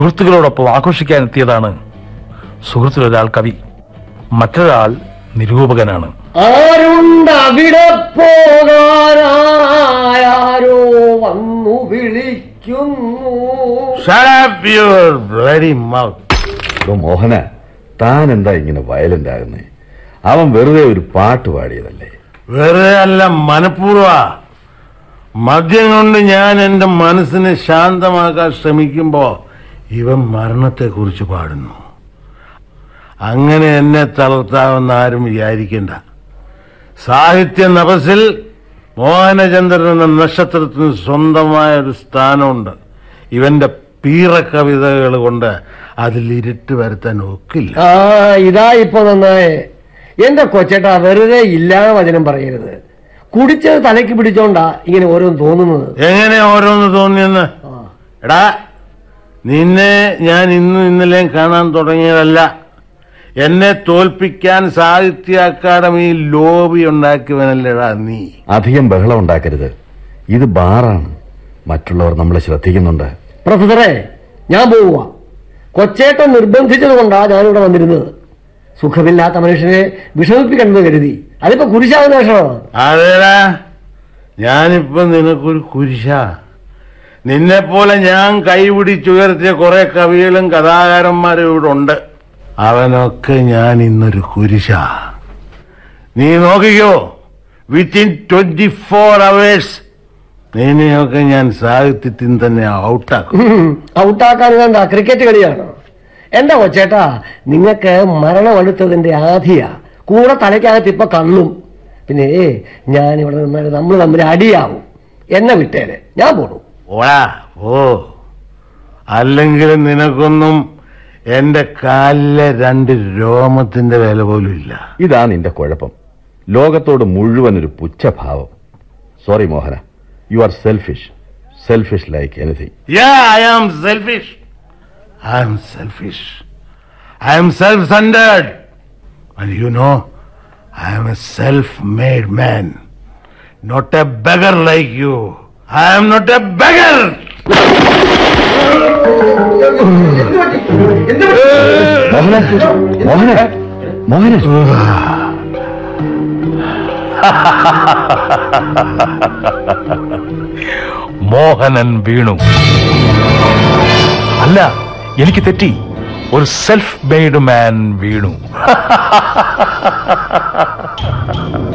സുഹൃത്തുക്കളോടൊപ്പം ആഘോഷിക്കാൻ എത്തിയതാണ് സുഹൃത്തിലൊരാൾ കവി മറ്റൊരാൾ നിരൂപകനാണ് ആരുണ്ട് അവിടെ പോകാനാരോ വന്നു വിളിക്കുന്നു ഇപ്പൊ മോഹന താൻ എന്താ ഇങ്ങനെ വയലന്റ് ആകുന്നേ അവൻ വെറുതെ ഒരു പാട്ട് പാടിയതല്ലേ വെറുതെ അല്ല മനഃപൂർവ മദ്യം കൊണ്ട് ഞാൻ എന്റെ മനസ്സിനെ ശാന്തമാക്കാൻ ശ്രമിക്കുമ്പോ ഇവൻ മരണത്തെ കുറിച്ച് പാടുന്നു അങ്ങനെ എന്നെ തളർത്താമെന്ന് ആരും വിചാരിക്കണ്ട സാഹിത്യ നഭസിൽ മോഹനചന്ദ്രൻ എന്ന നക്ഷത്രത്തിന് സ്വന്തമായ ഒരു സ്ഥാനമുണ്ട് ഇവന്റെ പീറ കവിതകൾ കൊണ്ട് അതിൽ ഇരുട്ട് വരുത്താൻ ഒക്കില്ല ആ ഇതാ ഇപ്പൊ നന്നായേ എന്റെ കൊച്ചേട്ടാ വെറുതെ ഇല്ലാ വചനം പറയരുത് കുടിച്ചത് തലയ്ക്ക് പിടിച്ചോണ്ടാ ഇങ്ങനെ ഓരോന്ന് തോന്നുന്നത് എങ്ങനെ ഓരോന്ന് തോന്നിയെന്ന് എടാ നിന്നെ ഞാൻ ഇന്നും ഇന്നലെയും കാണാൻ തുടങ്ങിയതല്ല എന്നെ തോൽപ്പിക്കാൻ സാഹിത്യ അക്കാദമി ലോബി ഉണ്ടാക്കിയവനല്ലേടാ നീ അധികം ബഹളം ഉണ്ടാക്കരുത് ഇത് ബാറാണ് മറ്റുള്ളവർ നമ്മളെ ശ്രദ്ധിക്കുന്നുണ്ട് പ്രൊഫസറെ ഞാൻ പോവുക കൊച്ചേട്ടൻ നിർബന്ധിച്ചത് കൊണ്ടാ ഞാനിവിടെ വന്നിരുന്നത് സുഖമില്ലാത്ത മനുഷ്യനെ വിഷമിപ്പിക്കണമെന്ന് കരുതി അതിപ്പോ കുരിശാവുന്ന വേഷമാണ് അതേടാ ഞാനിപ്പോ നിനക്കൊരു കുരിശ നിന്നെ പോലെ ഞാൻ കൈപിടിച്ചുയർത്തിയ കുറെ കവികളും കഥാകാരന്മാരും ഇവിടെ ഉണ്ട് അവനൊക്കെ ഞാൻ ഇന്നൊരു കുരിശ നീ നോക്കിക്കോ വിത്തിൻ ട്വന്റി ഫോർ അവേഴ്സ് നിന്നെയൊക്കെ ഞാൻ സാഹിത്യത്തിൽ തന്നെ ഔട്ടാക്കും ഔട്ടാക്കാൻ വേണ്ട ക്രിക്കറ്റ് കളിയാണ് എന്റെ കൊച്ചേട്ടാ നിങ്ങൾക്ക് മരണം അടുത്തതിന്റെ ആധിയ കൂടെ തലയ്ക്കകത്ത് ഇപ്പൊ കണ്ണും പിന്നെ ഞാൻ ഇവിടെ നിന്നാൽ നമ്മൾ തമ്മിൽ അടിയാവും എന്നെ വിട്ടേരെ ഞാൻ പോണു ഓടാ ഓ അല്ലെങ്കിലും നിനക്കൊന്നും എന്റെ കാലിലെ രണ്ട് രോമത്തിന്റെ വില പോലും ഇല്ല ഇതാ നിന്റെ കുഴപ്പം ലോകത്തോട് മുഴുവൻ ഒരു പുച്ഛഭാവം sorry Mohana you are selfish selfish like anything Yeah, I am selfish. I am selfish. I am self-centered. And you know, I am a self-made man. Not a beggar like you. I am not a beggar! Mohana Mohana Mohana Mohanan വീണു അല്ല എനിക്ക് തെറ്റി ഒരു self made മാൻ വീണു